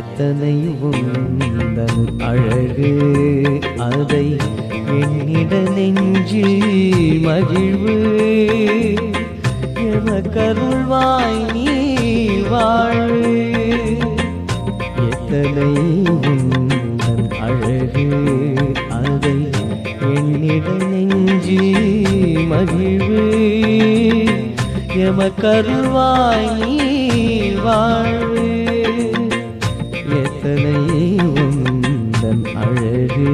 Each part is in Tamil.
எத்தனை உந்தன் அழகு அதை எண்ணிட நெஞ்சு மகிழ்வு எமக்கருள்வாய் நீ வாழ்வு எத்தனை உந்தன் அழகு அதை எண்ணிட நெஞ்சு மகிழ்வு எமக்கருள்வாய் நீ வாழ்வு எத்தனை உந்தன் அழகு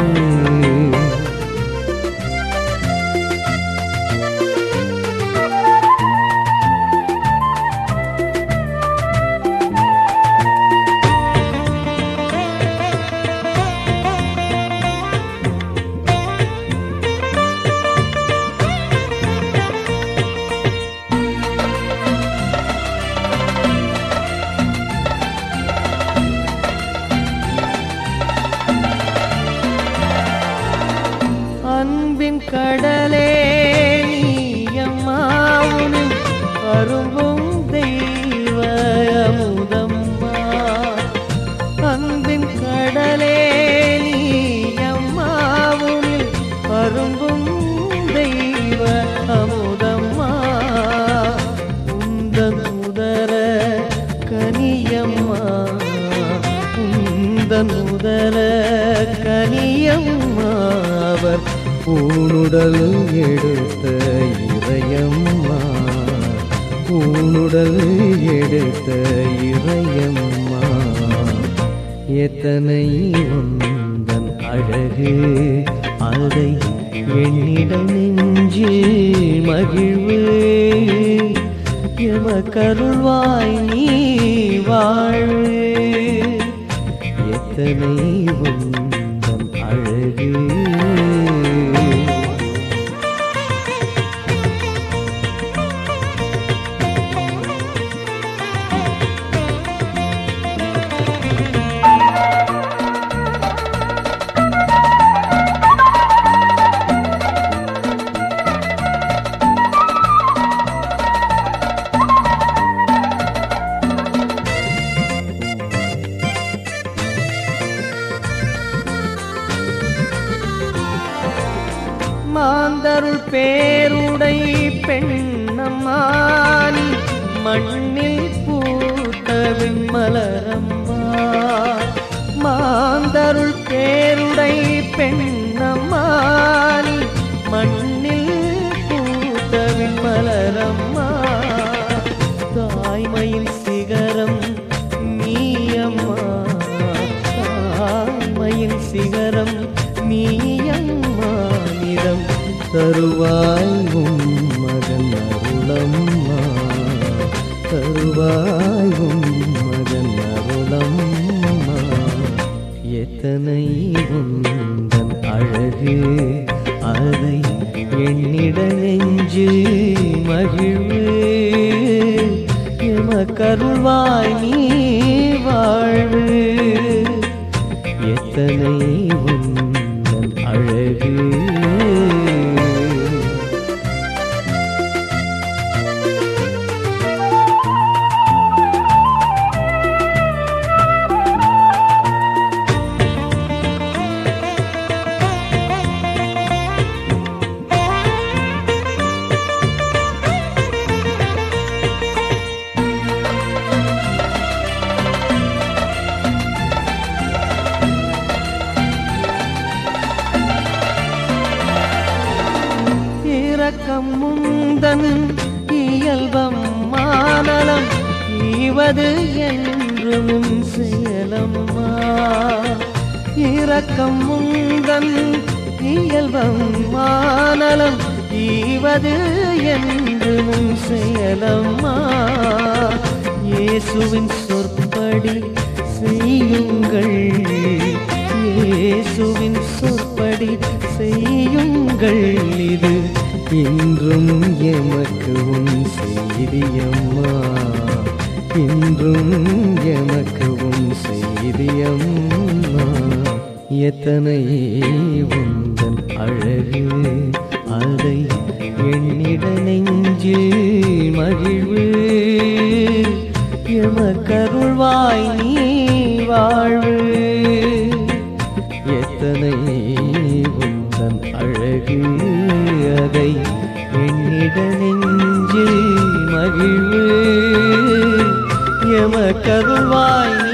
அன்பின் கடலே நீயம்மாவுனின் அரும்பும் தெய்வ அமுதம்மா அன்பின் கடலே நீயம்மாவுனில் அரும்பும் தெய்வ அமுதம்மா உந்தன் உதர கனியம்மா உந்தன் உதர கனியம்மா அவர் பூணுடல் எடுத்த இறையம்மா பூணுடல் எடுத்த இறையம்மா எத்தனை உந்தன் அழகு அதை எண்ணிட நெஞ்சு மகிழ்வு எமக்கருள்வாய் நீ வாழ்வு எத்தனை உந்தன் அழகு மாந்தருள் பேருடை பெண்ணம்மானி மண்ணில் பூத்த விண்மலரம்மா மாந்தருள் பேருடை பெண்ணம்மானி மண்ணில் பூத்த விண்மலரம்மா தாய்மையின் சிகரம் நீயம்மா தாய்மையின் சிகரம் நீயம்மா நிறம் தருவாய் உம் மகன் அருளம்மா தருவாய் உம் மகன் அருளம்மா எத்தனை உந்தன் அழகு அதை எண்ணிட நெஞ்சு மகிழ்வு எமக்கருள்வாய் நீ வாழ்வு எத்தனை உந்தன் அழகு இரக்கம் முந்தன் இயல்பம் மானலம் ஈவது என்றும் செயலம்மா இரக்கம் முந்தன் இயல்பம் மானலம் ஈவது என்றும் செயலம்மா இயேசுவின் சொற்படி செய்யுங்கள் இயேசுவின் சொற்படி செய்யுங்கள் இது இன்றும் எமக்கு உன் செய்தியம்மா இன்றும் எமக்கு உன் செய்தியம்மா எத்தனை உந்தன் அழகு அதை எண்ணிட நெஞ்சு மகிழ்வு எமக்கருள்வாய் நீ மகிழ்வு எமக்கருள்வாய்